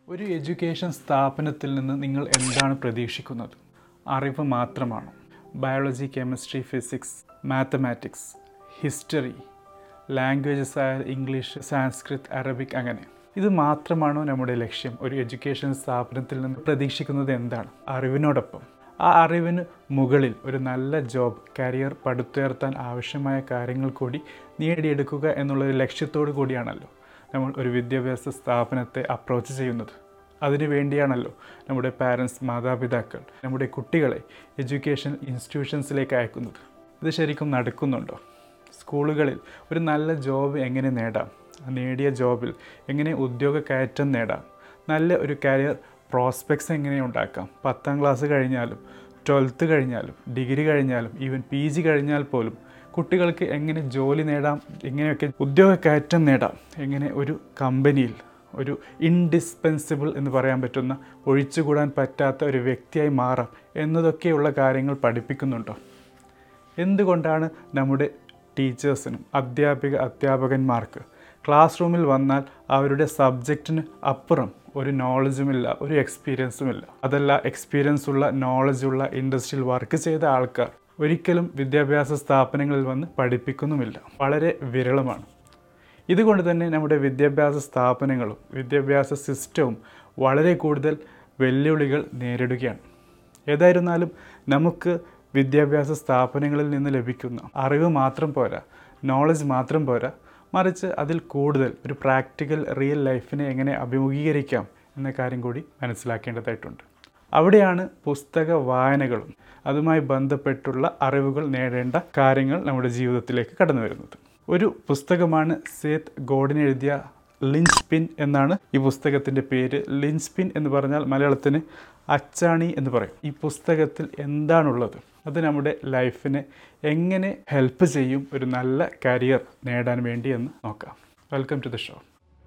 ഒരു എഡ്യൂക്കേഷൻ സ്ഥാപനത്തിൽ നിന്ന് നിങ്ങൾ എന്താണ് പ്രതീക്ഷിക്കുന്നത് അറിവ് മാത്രമാണോ biology chemistry physics mathematics history languages ആയ ഇംഗ്ലീഷ് സാൻസ്ക്രിത് അറബിക് അങ്ങനെ ഇത് മാത്രമാണോ നമ്മുടെ ലക്ഷ്യം ഒരു എഡ്യൂക്കേഷൻ സ്ഥാപനത്തിൽ നിന്ന് പ്രതീക്ഷിക്കുന്നത് എന്താണ് അറിവിനോടൊപ്പം ആ അറിവിന് മുകളിൽ ഒരു നല്ല ജോബ് കരിയർ പടുത്തുയർത്താൻ ആവശ്യമായ കാര്യങ്ങൾ കൂടി നേടിയെടുക്കുക എന്നുള്ള ഒരു ലക്ഷ്യത്തോടു കൂടിയാണല്ലോ നമ്മൾ ഒരു വിദ്യാഭ്യാസ സ്ഥാപനത്തെ അപ്രോച്ച് ചെയ്യുന്നത് അതിനു വേണ്ടിയാണല്ലോ നമ്മുടെ പാരൻസ് മാതാപിതാക്കൾ നമ്മുടെ കുട്ടികളെ എഡ്യൂക്കേഷൻ ഇൻസ്റ്റിറ്റ്യൂഷൻസിലേക്ക് അയക്കുന്നത് ഇത് ശരിക്കും നടക്കുന്നുണ്ടോ സ്കൂളുകളിൽ ഒരു നല്ല ജോബ് എങ്ങനെ നേടാം ആ നേടിയ ജോബിൽ എങ്ങനെ ഉദ്യോഗ കയറ്റം നേടാം നല്ല ഒരു കരിയർ പ്രോസ്പെക്ട്സ് എങ്ങനെ ഉണ്ടാക്കാം പത്താം ക്ലാസ് കഴിഞ്ഞാലും ട്വൽത്ത് കഴിഞ്ഞാലും ഡിഗ്രി കഴിഞ്ഞാലും ഈവൻ പി ജി കഴിഞ്ഞാൽ പോലും കുട്ടികൾക്ക് എങ്ങനെ ജോലി നേടാം എങ്ങനെയൊക്കെ ഉദ്യോഗ കയറ്റം നേടാം എങ്ങനെ ഒരു കമ്പനിയിൽ ഒരു ഇൻഡിസ്പെൻസിബിൾ എന്ന് പറയാൻ പറ്റുന്ന ഒഴിച്ചുകൂടാൻ പറ്റാത്ത ഒരു വ്യക്തിയായി മാറാം എന്നതൊക്കെയുള്ള കാര്യങ്ങൾ പഠിപ്പിക്കുന്നുണ്ടോ എന്തുകൊണ്ടാണ് നമ്മുടെ ടീച്ചേഴ്സിനും അധ്യാപിക അധ്യാപകന്മാർക്ക് ക്ലാസ് റൂമിൽ വന്നാൽ അവരുടെ സബ്ജക്റ്റിന് അപ്പുറം ഒരു നോളജുമില്ല ഒരു എക്സ്പീരിയൻസുമില്ല അതല്ല എക്സ്പീരിയൻസ് ഉള്ള നോളജുള്ള ഇൻഡസ്ട്രിയിൽ വർക്ക് ചെയ്ത ആൾക്കാർ ഒരിക്കലും വിദ്യാഭ്യാസ സ്ഥാപനങ്ങളിൽ വന്ന് പഠിപ്പിക്കുന്നുമില്ല വളരെ വിരളമാണ് ഇതുകൊണ്ട് തന്നെ നമ്മുടെ വിദ്യാഭ്യാസ സ്ഥാപനങ്ങളും വിദ്യാഭ്യാസ സിസ്റ്റവും വളരെ കൂടുതൽ വെല്ലുവിളികൾ നേരിടുകയാണ് ഏതായിരുന്നാലും നമുക്ക് വിദ്യാഭ്യാസ സ്ഥാപനങ്ങളിൽ നിന്ന് ലഭിക്കുന്ന അറിവ് മാത്രം പോരാ നോളജ് മാത്രം പോരാ മറിച്ച് അതിൽ കൂടുതൽ ഒരു പ്രാക്ടിക്കൽ റിയൽ ലൈഫിനെ എങ്ങനെ അഭിമുഖീകരിക്കാം എന്ന കാര്യം കൂടി മനസ്സിലാക്കേണ്ടതായിട്ടുണ്ട് അവിടെയാണ് പുസ്തക വായനകളും അതുമായി ബന്ധപ്പെട്ടുള്ള അറിവുകൾ നേടേണ്ട കാര്യങ്ങൾ നമ്മുടെ ജീവിതത്തിലേക്ക് കടന്നു വരുന്നത് ഒരു പുസ്തകമാണ് സേത്ത് ഗോഡിന് എഴുതിയ ലിഞ്ച് പിൻ എന്നാണ് ഈ പുസ്തകത്തിൻ്റെ പേര് ലിഞ്ച് പിൻ എന്ന് പറഞ്ഞാൽ മലയാളത്തിന് അച്ചാണി എന്ന് പറയും ഈ പുസ്തകത്തിൽ എന്താണുള്ളത് അത് നമ്മുടെ ലൈഫിനെ എങ്ങനെ ഹെൽപ്പ് ചെയ്യും ഒരു നല്ല കരിയർ നേടാൻ വേണ്ടി എന്ന് നോക്കാം വെൽക്കം ടു ദ ഷോ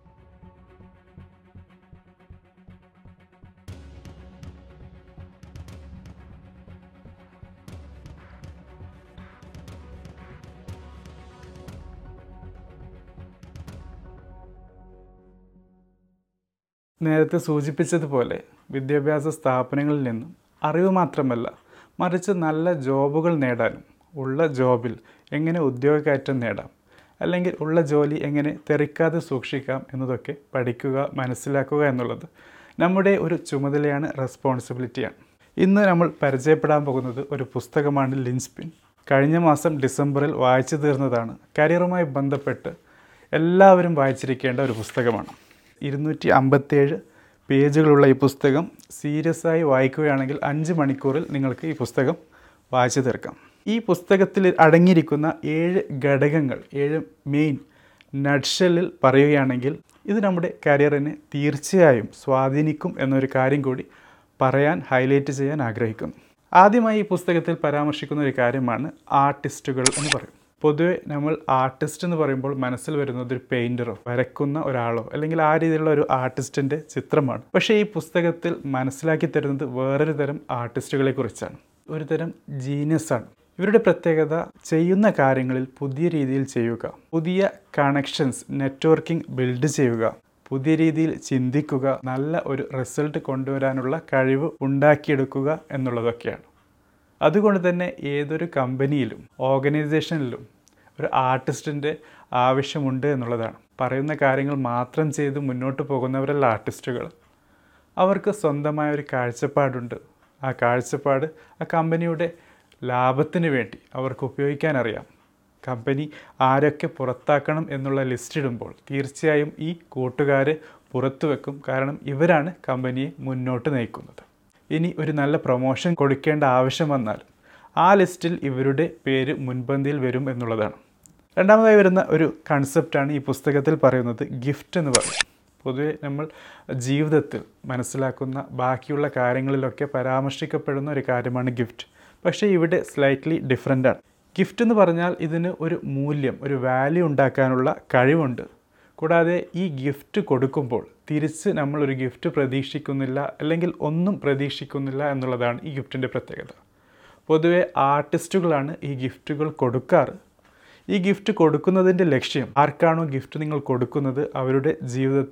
നേരത്തെ സൂചിപ്പിച്ചതുപോലെ വിദ്യാഭ്യാസ സ്ഥാപനങ്ങളിൽ നിന്നും അറിവ് മാത്രമല്ല മറിച്ച് നല്ല ജോബുകൾ നേടാനും ഉള്ള ജോബിൽ എങ്ങനെ ഉദ്യോഗക്കയറ്റം നേടാം അല്ലെങ്കിൽ ഉള്ള ജോലി എങ്ങനെ തെറിക്കാതെ സൂക്ഷിക്കാം എന്നതൊക്കെ പഠിക്കുക മനസ്സിലാക്കുക എന്നുള്ളത് നമ്മുടെ ഒരു ചുമതലയാണ് റെസ്പോൺസിബിലിറ്റിയാണ് ഇന്ന് നമ്മൾ പരിചയപ്പെടാൻ പോകുന്നത് ഒരു പുസ്തകമാണ് ലിൻസ്പിൻ കഴിഞ്ഞ മാസം ഡിസംബറിൽ വായിച്ചു തീർന്നതാണ് കരിയറുമായി ബന്ധപ്പെട്ട് എല്ലാവരും വായിച്ചിരിക്കേണ്ട ഒരു പുസ്തകമാണ് ഇരുന്നൂറ്റി അമ്പത്തേഴ് പേജുകളുള്ള ഈ പുസ്തകം സീരിയസ് ആയി വായിക്കുകയാണെങ്കിൽ അഞ്ച് മണിക്കൂറിൽ നിങ്ങൾക്ക് ഈ പുസ്തകം വായിച്ചു തീർക്കാം ഈ പുസ്തകത്തിൽ അടങ്ങിയിരിക്കുന്ന ഏഴ് ഘടകങ്ങൾ ഏഴ് മെയിൻ നഡ്ഷലിൽ പറയുകയാണെങ്കിൽ ഇത് നമ്മുടെ കരിയറിനെ തീർച്ചയായും സ്വാധീനിക്കും എന്നൊരു കാര്യം കൂടി പറയാൻ ഹൈലൈറ്റ് ചെയ്യാൻ ആഗ്രഹിക്കുന്നു ആദ്യമായി ഈ പുസ്തകത്തിൽ പരാമർശിക്കുന്ന ഒരു കാര്യമാണ് ആർട്ടിസ്റ്റുകൾ എന്ന് പറയും പൊതുവെ നമ്മൾ ആർട്ടിസ്റ്റ് എന്ന് പറയുമ്പോൾ മനസ്സിൽ വരുന്നത് ഒരു പെയിൻറ്ററോ വരക്കുന്ന ഒരാളോ അല്ലെങ്കിൽ ആ രീതിയിലുള്ള ഒരു ആർട്ടിസ്റ്റിൻ്റെ ചിത്രമാണ് പക്ഷേ ഈ പുസ്തകത്തിൽ മനസ്സിലാക്കി തരുന്നത് വേറൊരു തരം ആർട്ടിസ്റ്റുകളെ കുറിച്ചാണ് ഒരു തരം ജീനിയസ് ആണ് ഇവരുടെ പ്രത്യേകത ചെയ്യുന്ന കാര്യങ്ങളിൽ പുതിയ രീതിയിൽ ചെയ്യുക പുതിയ കണക്ഷൻസ് നെറ്റ്വർക്കിംഗ് ബിൽഡ് ചെയ്യുക പുതിയ രീതിയിൽ ചിന്തിക്കുക നല്ല ഒരു റിസൾട്ട് കൊണ്ടുവരാനുള്ള കഴിവ് ഉണ്ടാക്കിയെടുക്കുക എന്നുള്ളതൊക്കെയാണ് അതുകൊണ്ട് തന്നെ ഏതൊരു കമ്പനിയിലും ഓർഗനൈസേഷനിലും ഒരു ആർട്ടിസ്റ്റിൻ്റെ ആവശ്യമുണ്ട് എന്നുള്ളതാണ് പറയുന്ന കാര്യങ്ങൾ മാത്രം ചെയ്ത് മുന്നോട്ട് പോകുന്നവരല്ല ആർട്ടിസ്റ്റുകൾ അവർക്ക് സ്വന്തമായ ഒരു കാഴ്ചപ്പാടുണ്ട് ആ കാഴ്ചപ്പാട് ആ കമ്പനിയുടെ ലാഭത്തിന് വേണ്ടി അവർക്ക് ഉപയോഗിക്കാൻ അറിയാം കമ്പനി ആരൊക്കെ പുറത്താക്കണം എന്നുള്ള ലിസ്റ്റ് ഇടുമ്പോൾ തീർച്ചയായും ഈ കൂട്ടുകാരെ പുറത്തു വെക്കും കാരണം ഇവരാണ് കമ്പനിയെ മുന്നോട്ട് നയിക്കുന്നത് ഇനി ഒരു നല്ല പ്രൊമോഷൻ കൊടുക്കേണ്ട ആവശ്യം വന്നാൽ ആ ലിസ്റ്റിൽ ഇവരുടെ പേര് മുൻപന്തിയിൽ വരും എന്നുള്ളതാണ് രണ്ടാമതായി വരുന്ന ഒരു കൺസെപ്റ്റാണ് ഈ പുസ്തകത്തിൽ പറയുന്നത് ഗിഫ്റ്റ് എന്ന് പറയും പൊതുവെ നമ്മൾ ജീവിതത്തിൽ മനസ്സിലാക്കുന്ന ബാക്കിയുള്ള കാര്യങ്ങളിലൊക്കെ പരാമർശിക്കപ്പെടുന്ന ഒരു കാര്യമാണ് ഗിഫ്റ്റ് പക്ഷേ ഇവിടെ സ്ലൈറ്റ്ലി ഡിഫറെൻ്റാണ് ഗിഫ്റ്റ് എന്ന് പറഞ്ഞാൽ ഇതിന് ഒരു മൂല്യം ഒരു വാല്യൂ ഉണ്ടാക്കാനുള്ള കഴിവുണ്ട് കൂടാതെ ഈ ഗിഫ്റ്റ് കൊടുക്കുമ്പോൾ തിരിച്ച് നമ്മൾ ഒരു ഗിഫ്റ്റ് പ്രതീക്ഷിക്കുന്നില്ല അല്ലെങ്കിൽ ഒന്നും പ്രതീക്ഷിക്കുന്നില്ല എന്നുള്ളതാണ് ഈ ഗിഫ്റ്റിൻ്റെ പ്രത്യേകത പൊതുവെ ആർട്ടിസ്റ്റുകളാണ് ഈ ഗിഫ്റ്റുകൾ കൊടുക്കാറ് ഈ ഗിഫ്റ്റ് കൊടുക്കുന്നതിൻ്റെ ലക്ഷ്യം ആർക്കാണോ ഗിഫ്റ്റ് നിങ്ങൾ കൊടുക്കുന്നത് അവരുടെ ജീവിതത്തിൽ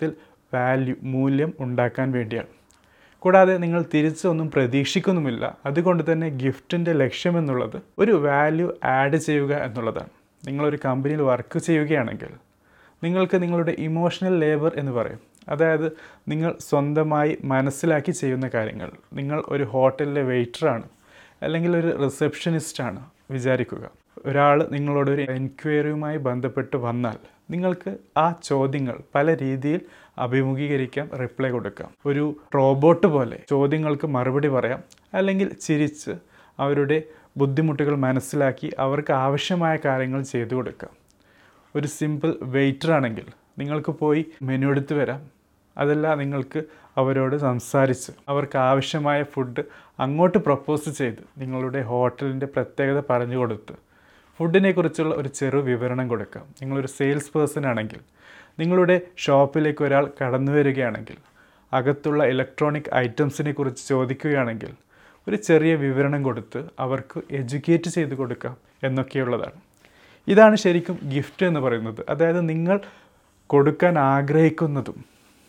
വാല്യൂ മൂല്യം ഉണ്ടാക്കാൻ വേണ്ടിയാണ് കൂടാതെ നിങ്ങൾ തിരിച്ചൊന്നും പ്രതീക്ഷിക്കുന്നുമില്ല അതുകൊണ്ട് തന്നെ ഗിഫ്റ്റിൻ്റെ ലക്ഷ്യമെന്നുള്ളത് ഒരു വാല്യൂ ആഡ് ചെയ്യുക എന്നുള്ളതാണ് നിങ്ങളൊരു കമ്പനിയിൽ വർക്ക് ചെയ്യുകയാണെങ്കിൽ നിങ്ങൾക്ക് നിങ്ങളുടെ ഇമോഷണൽ ലേബർ എന്ന് പറയും അതായത് നിങ്ങൾ സ്വന്തമായി മനസ്സിലാക്കി ചെയ്യുന്ന കാര്യങ്ങൾ നിങ്ങൾ ഒരു ഹോട്ടലിലെ വെയിറ്ററാണ് അല്ലെങ്കിൽ ഒരു റിസപ്ഷനിസ്റ്റാണ് വിചാരിക്കുക ഒരാൾ നിങ്ങളോട് ഒരു എൻക്വയറിയുമായി ബന്ധപ്പെട്ട് വന്നാൽ നിങ്ങൾക്ക് ആ ചോദ്യങ്ങൾ പല രീതിയിൽ അഭിമുഖീകരിക്കാം റിപ്ലൈ കൊടുക്കാം ഒരു റോബോട്ട് പോലെ ചോദ്യങ്ങൾക്ക് മറുപടി പറയാം അല്ലെങ്കിൽ ചിരിച്ച് അവരുടെ ബുദ്ധിമുട്ടുകൾ മനസ്സിലാക്കി അവർക്ക് ആവശ്യമായ കാര്യങ്ങൾ ചെയ്തു കൊടുക്കാം ഒരു സിമ്പിൾ വെയിറ്റർ ആണെങ്കിൽ നിങ്ങൾക്ക് പോയി മെനു എടുത്ത് വരാം അതല്ല നിങ്ങൾക്ക് അവരോട് സംസാരിച്ച് അവർക്ക് ആവശ്യമായ ഫുഡ് അങ്ങോട്ട് പ്രപ്പോസ് ചെയ്ത് നിങ്ങളുടെ ഹോട്ടലിൻ്റെ പ്രത്യേകത പറഞ്ഞു കൊടുത്ത് ഫുഡിനെ കുറിച്ചുള്ള ഒരു ചെറു വിവരണം കൊടുക്കാം നിങ്ങളൊരു സെയിൽസ് പേഴ്സൺ ആണെങ്കിൽ നിങ്ങളുടെ ഷോപ്പിലേക്ക് ഒരാൾ കടന്നു വരികയാണെങ്കിൽ അകത്തുള്ള ഇലക്ട്രോണിക് ഐറ്റംസിനെ കുറിച്ച് ചോദിക്കുകയാണെങ്കിൽ ഒരു ചെറിയ വിവരണം കൊടുത്ത് അവർക്ക് എഡ്യൂക്കേറ്റ് ചെയ്ത് കൊടുക്കാം എന്നൊക്കെയുള്ളതാണ് ഇതാണ് ശരിക്കും ഗിഫ്റ്റ് എന്ന് പറയുന്നത് അതായത് നിങ്ങൾ കൊടുക്കാൻ ആഗ്രഹിക്കുന്നതും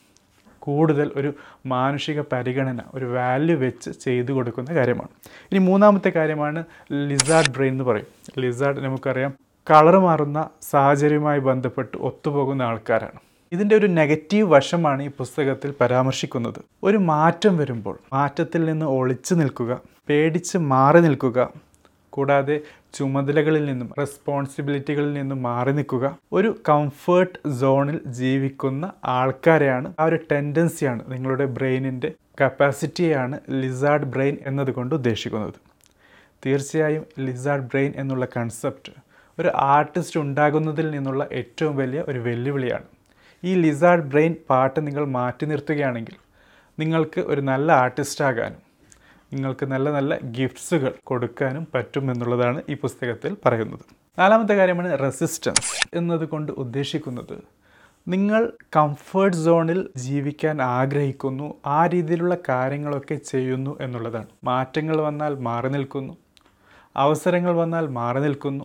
കൂടുതൽ ഒരു മാനുഷിക പരിഗണന ഒരു വാല്യൂ വെച്ച് ചെയ്തു കൊടുക്കുന്ന കാര്യമാണ് ഇനി മൂന്നാമത്തെ കാര്യമാണ് ലിസാർഡ് ബ്രെയിൻ എന്ന് പറയും ലിസാർഡ് നമുക്കറിയാം കളർ മാറുന്ന സാഹചര്യവുമായി ബന്ധപ്പെട്ട് ഒത്തുപോകുന്ന ആൾക്കാരാണ് ഇതിൻ്റെ ഒരു നെഗറ്റീവ് വശമാണ് ഈ പുസ്തകത്തിൽ പരാമർശിക്കുന്നത് ഒരു മാറ്റം വരുമ്പോൾ മാറ്റത്തിൽ നിന്ന് ഒളിച്ചു നിൽക്കുക പേടിച്ച് മാറി നിൽക്കുക കൂടാതെ ചുമതലകളിൽ നിന്നും റെസ്പോൺസിബിലിറ്റികളിൽ നിന്നും മാറി നിൽക്കുക ഒരു കംഫേർട്ട് സോണിൽ ജീവിക്കുന്ന ആൾക്കാരെയാണ് ആ ഒരു ടെൻഡൻസിയാണ് നിങ്ങളുടെ ബ്രെയിനിൻ്റെ കപ്പാസിറ്റിയാണ് ലിസാർഡ് ബ്രെയിൻ എന്നതുകൊണ്ട് ഉദ്ദേശിക്കുന്നത് തീർച്ചയായും ലിസാർഡ് ബ്രെയിൻ എന്നുള്ള കൺസെപ്റ്റ് ഒരു ആർട്ടിസ്റ്റ് ഉണ്ടാകുന്നതിൽ നിന്നുള്ള ഏറ്റവും വലിയ ഒരു വെല്ലുവിളിയാണ് ഈ ലിസാർഡ് ബ്രെയിൻ പാട്ട് നിങ്ങൾ മാറ്റി നിർത്തുകയാണെങ്കിൽ നിങ്ങൾക്ക് ഒരു നല്ല ആർട്ടിസ്റ്റ് ആകാനും നിങ്ങൾക്ക് നല്ല നല്ല ഗിഫ്റ്റ്സുകൾ കൊടുക്കാനും പറ്റും എന്നുള്ളതാണ് ഈ പുസ്തകത്തിൽ പറയുന്നത് നാലാമത്തെ കാര്യമാണ് റെസിസ്റ്റൻസ് എന്നതുകൊണ്ട് ഉദ്ദേശിക്കുന്നത് നിങ്ങൾ കംഫേർട്ട് സോണിൽ ജീവിക്കാൻ ആഗ്രഹിക്കുന്നു ആ രീതിയിലുള്ള കാര്യങ്ങളൊക്കെ ചെയ്യുന്നു എന്നുള്ളതാണ് മാറ്റങ്ങൾ വന്നാൽ മാറി നിൽക്കുന്നു അവസരങ്ങൾ വന്നാൽ മാറി നിൽക്കുന്നു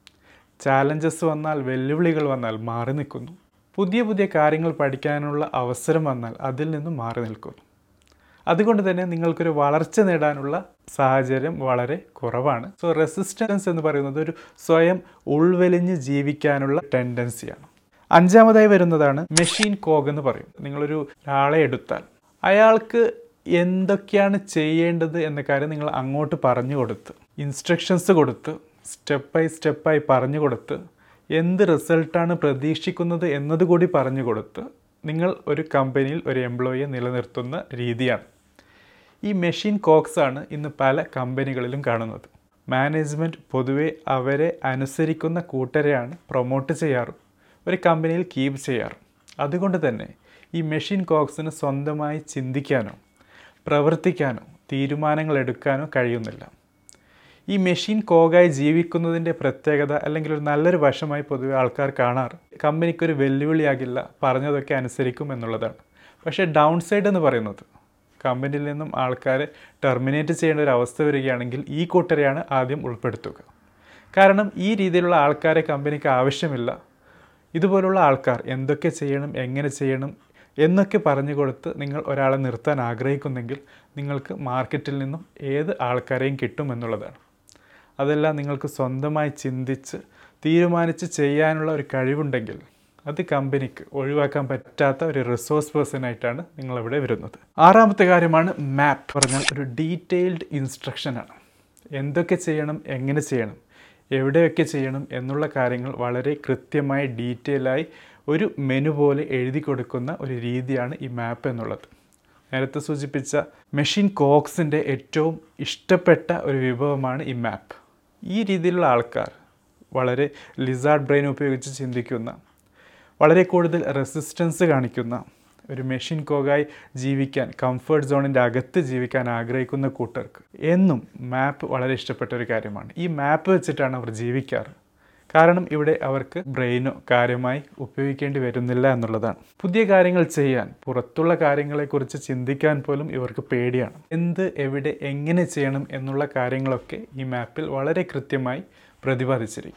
ചാലഞ്ചസ് വന്നാൽ വെല്ലുവിളികൾ വന്നാൽ മാറി നിൽക്കുന്നു പുതിയ പുതിയ കാര്യങ്ങൾ പഠിക്കാനുള്ള അവസരം വന്നാൽ അതിൽ നിന്നും മാറി നിൽക്കുന്നു അതുകൊണ്ട് തന്നെ നിങ്ങൾക്കൊരു വളർച്ച നേടാനുള്ള സാഹചര്യം വളരെ കുറവാണ് സോ റെസിസ്റ്റൻസ് എന്ന് പറയുന്നത് ഒരു സ്വയം ഉൾവലിഞ്ഞ് ജീവിക്കാനുള്ള ടെൻഡൻസിയാണ് അഞ്ചാമതായി വരുന്നതാണ് മെഷീൻ കോഗ് എന്ന് പറയും നിങ്ങളൊരു ഒരാളെ എടുത്താൽ അയാൾക്ക് എന്തൊക്കെയാണ് ചെയ്യേണ്ടത് എന്ന കാര്യം നിങ്ങൾ അങ്ങോട്ട് പറഞ്ഞു കൊടുത്ത് ഇൻസ്ട്രക്ഷൻസ് കൊടുത്ത് സ്റ്റെപ്പ് ബൈ സ്റ്റെപ്പായി പറഞ്ഞു കൊടുത്ത് എന്ത് റിസൾട്ടാണ് പ്രതീക്ഷിക്കുന്നത് എന്നതുകൂടി പറഞ്ഞു കൊടുത്ത് നിങ്ങൾ ഒരു കമ്പനിയിൽ ഒരു എംപ്ലോയിയെ നിലനിർത്തുന്ന രീതിയാണ് ഈ മെഷീൻ കോക്സ് ആണ് ഇന്ന് പല കമ്പനികളിലും കാണുന്നത് മാനേജ്മെൻറ്റ് പൊതുവെ അവരെ അനുസരിക്കുന്ന കൂട്ടരെയാണ് പ്രൊമോട്ട് ചെയ്യാറ് ഒരു കമ്പനിയിൽ കീപ്പ് ചെയ്യാറ് അതുകൊണ്ട് തന്നെ ഈ മെഷീൻ കോക്സിന് സ്വന്തമായി ചിന്തിക്കാനോ പ്രവർത്തിക്കാനോ തീരുമാനങ്ങൾ എടുക്കാനോ കഴിയുന്നില്ല ഈ മെഷീൻ കോഗായി ജീവിക്കുന്നതിൻ്റെ പ്രത്യേകത അല്ലെങ്കിൽ ഒരു നല്ലൊരു വശമായി പൊതുവെ ആൾക്കാർ കാണാറ് കമ്പനിക്കൊരു വെല്ലുവിളിയാകില്ല പറഞ്ഞതൊക്കെ അനുസരിക്കും എന്നുള്ളതാണ് പക്ഷേ ഡൗൺ സൈഡ് എന്ന് പറയുന്നത് കമ്പനിയിൽ നിന്നും ആൾക്കാരെ ടെർമിനേറ്റ് ചെയ്യേണ്ട ഒരു അവസ്ഥ വരികയാണെങ്കിൽ ഈ കൂട്ടരെയാണ് ആദ്യം ഉൾപ്പെടുത്തുക കാരണം ഈ രീതിയിലുള്ള ആൾക്കാരെ കമ്പനിക്ക് ആവശ്യമില്ല ഇതുപോലുള്ള ആൾക്കാർ എന്തൊക്കെ ചെയ്യണം എങ്ങനെ ചെയ്യണം എന്നൊക്കെ പറഞ്ഞു കൊടുത്ത് നിങ്ങൾ ഒരാളെ നിർത്താൻ ആഗ്രഹിക്കുന്നെങ്കിൽ നിങ്ങൾക്ക് മാർക്കറ്റിൽ നിന്നും ഏത് ആൾക്കാരെയും കിട്ടും എന്നുള്ളതാണ് അതെല്ലാം നിങ്ങൾക്ക് സ്വന്തമായി ചിന്തിച്ച് തീരുമാനിച്ച് ചെയ്യാനുള്ള ഒരു കഴിവുണ്ടെങ്കിൽ അത് കമ്പനിക്ക് ഒഴിവാക്കാൻ പറ്റാത്ത ഒരു റിസോഴ്സ് പേഴ്സൺ ആയിട്ടാണ് നിങ്ങളിവിടെ വരുന്നത് ആറാമത്തെ കാര്യമാണ് മാപ്പ് പറഞ്ഞാൽ ഒരു ഡീറ്റെയിൽഡ് ഇൻസ്ട്രക്ഷനാണ് എന്തൊക്കെ ചെയ്യണം എങ്ങനെ ചെയ്യണം എവിടെയൊക്കെ ചെയ്യണം എന്നുള്ള കാര്യങ്ങൾ വളരെ കൃത്യമായി ഡീറ്റെയിലായി ഒരു മെനു പോലെ എഴുതി കൊടുക്കുന്ന ഒരു രീതിയാണ് ഈ മാപ്പ് എന്നുള്ളത് നേരത്തെ സൂചിപ്പിച്ച മെഷീൻ കോക്സിൻ്റെ ഏറ്റവും ഇഷ്ടപ്പെട്ട ഒരു വിഭവമാണ് ഈ മാപ്പ് ഈ രീതിയിലുള്ള ആൾക്കാർ വളരെ ലിസാർഡ് ബ്രെയിൻ ഉപയോഗിച്ച് ചിന്തിക്കുന്ന വളരെ കൂടുതൽ റെസിസ്റ്റൻസ് കാണിക്കുന്ന ഒരു മെഷീൻ കോഗായി ജീവിക്കാൻ കംഫർട്ട് സോണിൻ്റെ അകത്ത് ജീവിക്കാൻ ആഗ്രഹിക്കുന്ന കൂട്ടർക്ക് എന്നും മാപ്പ് വളരെ ഇഷ്ടപ്പെട്ട ഒരു കാര്യമാണ് ഈ മാപ്പ് വെച്ചിട്ടാണ് അവർ ജീവിക്കാറ് കാരണം ഇവിടെ അവർക്ക് ബ്രെയിനോ കാര്യമായി ഉപയോഗിക്കേണ്ടി വരുന്നില്ല എന്നുള്ളതാണ് പുതിയ കാര്യങ്ങൾ ചെയ്യാൻ പുറത്തുള്ള കാര്യങ്ങളെക്കുറിച്ച് ചിന്തിക്കാൻ പോലും ഇവർക്ക് പേടിയാണ് എന്ത് എവിടെ എങ്ങനെ ചെയ്യണം എന്നുള്ള കാര്യങ്ങളൊക്കെ ഈ മാപ്പിൽ വളരെ കൃത്യമായി പ്രതിപാദിച്ചിരിക്കും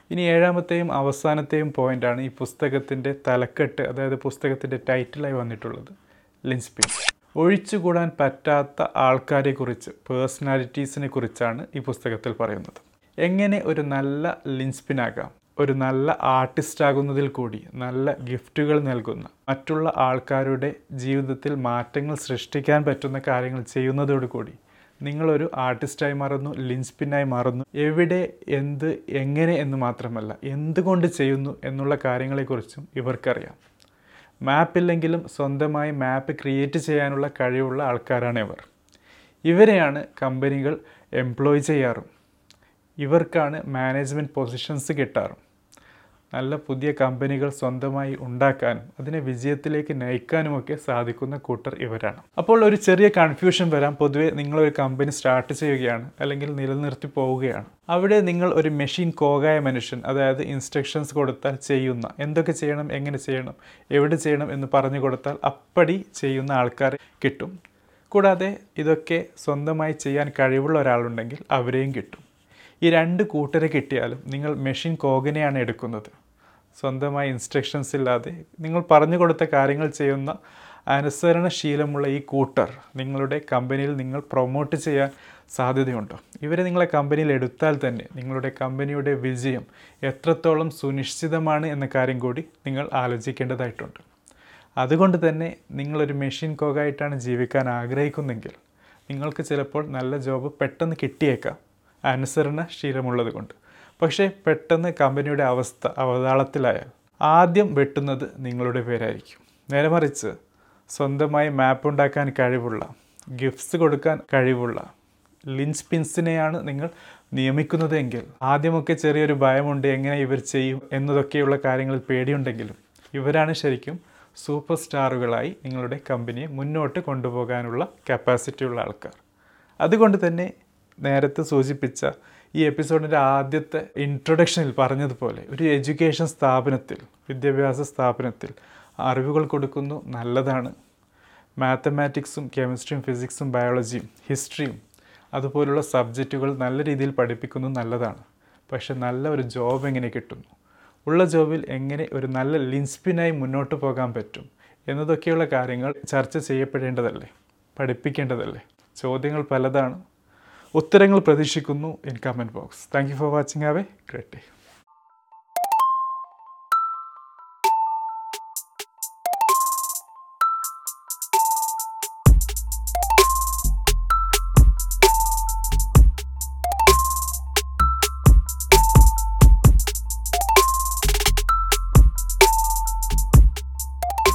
ഇനി ഏഴാമത്തെയും അവസാനത്തെയും പോയിൻ്റാണ് ഈ പുസ്തകത്തിൻ്റെ തലക്കെട്ട് അതായത് പുസ്തകത്തിൻ്റെ ടൈറ്റിലായി വന്നിട്ടുള്ളത് ലിൻസ്പിൻ ഒഴിച്ചുകൂടാൻ പറ്റാത്ത ആൾക്കാരെക്കുറിച്ച് പേഴ്സണാലിറ്റീസിനെ കുറിച്ചാണ് ഈ പുസ്തകത്തിൽ പറയുന്നത് എങ്ങനെ ഒരു നല്ല ലിൻസ്പിനാകാം ഒരു നല്ല ആർട്ടിസ്റ്റ് ആകുന്നതിൽ കൂടി നല്ല ഗിഫ്റ്റുകൾ നൽകുന്ന മറ്റുള്ള ആൾക്കാരുടെ ജീവിതത്തിൽ മാറ്റങ്ങൾ സൃഷ്ടിക്കാൻ പറ്റുന്ന കാര്യങ്ങൾ ചെയ്യുന്നതോടുകൂടി നിങ്ങളൊരു ആർട്ടിസ്റ്റായി മാറുന്നു ലിൻസ്പിന്നായി മാറുന്നു എവിടെ എന്ത് എങ്ങനെ എന്ന് മാത്രമല്ല എന്തുകൊണ്ട് ചെയ്യുന്നു എന്നുള്ള കാര്യങ്ങളെക്കുറിച്ചും ഇവർക്കറിയാം മാപ്പില്ലെങ്കിലും സ്വന്തമായി മാപ്പ് ക്രിയേറ്റ് ചെയ്യാനുള്ള കഴിവുള്ള ആൾക്കാരാണ് ഇവർ ഇവരെയാണ് കമ്പനികൾ എംപ്ലോയ് ചെയ്യാറും ഇവർക്കാണ് മാനേജ്മെൻറ്റ് പൊസിഷൻസ് കിട്ടാറും നല്ല പുതിയ കമ്പനികൾ സ്വന്തമായി ഉണ്ടാക്കാനും അതിനെ വിജയത്തിലേക്ക് നയിക്കാനുമൊക്കെ സാധിക്കുന്ന കൂട്ടർ ഇവരാണ് അപ്പോൾ ഒരു ചെറിയ കൺഫ്യൂഷൻ വരാം പൊതുവേ നിങ്ങളൊരു കമ്പനി സ്റ്റാർട്ട് ചെയ്യുകയാണ് അല്ലെങ്കിൽ നിലനിർത്തി പോവുകയാണ് അവിടെ നിങ്ങൾ ഒരു മെഷീൻ കോകായ മനുഷ്യൻ അതായത് ഇൻസ്ട്രക്ഷൻസ് കൊടുത്താൽ ചെയ്യുന്ന എന്തൊക്കെ ചെയ്യണം എങ്ങനെ ചെയ്യണം എവിടെ ചെയ്യണം എന്ന് പറഞ്ഞു കൊടുത്താൽ അപ്പടി ചെയ്യുന്ന ആൾക്കാർ കിട്ടും കൂടാതെ ഇതൊക്കെ സ്വന്തമായി ചെയ്യാൻ കഴിവുള്ള ഒരാളുണ്ടെങ്കിൽ അവരെയും കിട്ടും ഈ രണ്ട് കൂട്ടരെ കിട്ടിയാലും നിങ്ങൾ മെഷീൻ കോഗനെയാണ് എടുക്കുന്നത് സ്വന്തമായി ഇൻസ്ട്രക്ഷൻസ് ഇല്ലാതെ നിങ്ങൾ പറഞ്ഞു കൊടുത്ത കാര്യങ്ങൾ ചെയ്യുന്ന അനുസരണശീലമുള്ള ഈ കൂട്ടർ നിങ്ങളുടെ കമ്പനിയിൽ നിങ്ങൾ പ്രൊമോട്ട് ചെയ്യാൻ സാധ്യതയുണ്ടോ ഇവരെ നിങ്ങളെ കമ്പനിയിൽ എടുത്താൽ തന്നെ നിങ്ങളുടെ കമ്പനിയുടെ വിജയം എത്രത്തോളം സുനിശ്ചിതമാണ് എന്ന കാര്യം കൂടി നിങ്ങൾ ആലോചിക്കേണ്ടതായിട്ടുണ്ട് അതുകൊണ്ട് തന്നെ നിങ്ങളൊരു മെഷീൻ കോഗായിട്ടാണ് ജീവിക്കാൻ ആഗ്രഹിക്കുന്നെങ്കിൽ നിങ്ങൾക്ക് ചിലപ്പോൾ നല്ല ജോബ് പെട്ടെന്ന് കിട്ടിയേക്കാം അനുസരണ ശീലമുള്ളത് കൊണ്ട് പക്ഷേ പെട്ടെന്ന് കമ്പനിയുടെ അവസ്ഥ അവതാളത്തിലായാൽ ആദ്യം വെട്ടുന്നത് നിങ്ങളുടെ പേരായിരിക്കും നേരെ മറിച്ച് സ്വന്തമായി മാപ്പ് ഉണ്ടാക്കാൻ കഴിവുള്ള ഗിഫ്റ്റ്സ് കൊടുക്കാൻ കഴിവുള്ള ലിൻസ് പിൻസിനെയാണ് നിങ്ങൾ നിയമിക്കുന്നതെങ്കിൽ ആദ്യമൊക്കെ ചെറിയൊരു ഭയമുണ്ട് എങ്ങനെ ഇവർ ചെയ്യും എന്നതൊക്കെയുള്ള കാര്യങ്ങളിൽ പേടിയുണ്ടെങ്കിലും ഇവരാണ് ശരിക്കും സൂപ്പർ സ്റ്റാറുകളായി നിങ്ങളുടെ കമ്പനിയെ മുന്നോട്ട് കൊണ്ടുപോകാനുള്ള കപ്പാസിറ്റി ഉള്ള ആൾക്കാർ അതുകൊണ്ട് തന്നെ നേരത്തെ സൂചിപ്പിച്ച ഈ എപ്പിസോഡിൻ്റെ ആദ്യത്തെ ഇൻട്രൊഡക്ഷനിൽ പറഞ്ഞതുപോലെ ഒരു എഡ്യൂക്കേഷൻ സ്ഥാപനത്തിൽ വിദ്യാഭ്യാസ സ്ഥാപനത്തിൽ അറിവുകൾ കൊടുക്കുന്നു നല്ലതാണ് മാത്തമാറ്റിക്സും കെമിസ്ട്രിയും ഫിസിക്സും ബയോളജിയും ഹിസ്റ്ററിയും അതുപോലുള്ള സബ്ജക്റ്റുകൾ നല്ല രീതിയിൽ പഠിപ്പിക്കുന്നു നല്ലതാണ് പക്ഷെ നല്ല ഒരു ജോബ് എങ്ങനെ കിട്ടുന്നു ഉള്ള ജോബിൽ എങ്ങനെ ഒരു നല്ല ലിൻസ്പിനായി മുന്നോട്ട് പോകാൻ പറ്റും എന്നതൊക്കെയുള്ള കാര്യങ്ങൾ ചർച്ച ചെയ്യപ്പെടേണ്ടതല്ലേ പഠിപ്പിക്കേണ്ടതല്ലേ ചോദ്യങ്ങൾ പലതാണ് ഉത്തരങ്ങൾ പ്രതീക്ഷിക്കുന്നു in comment box thank you for watching have a great day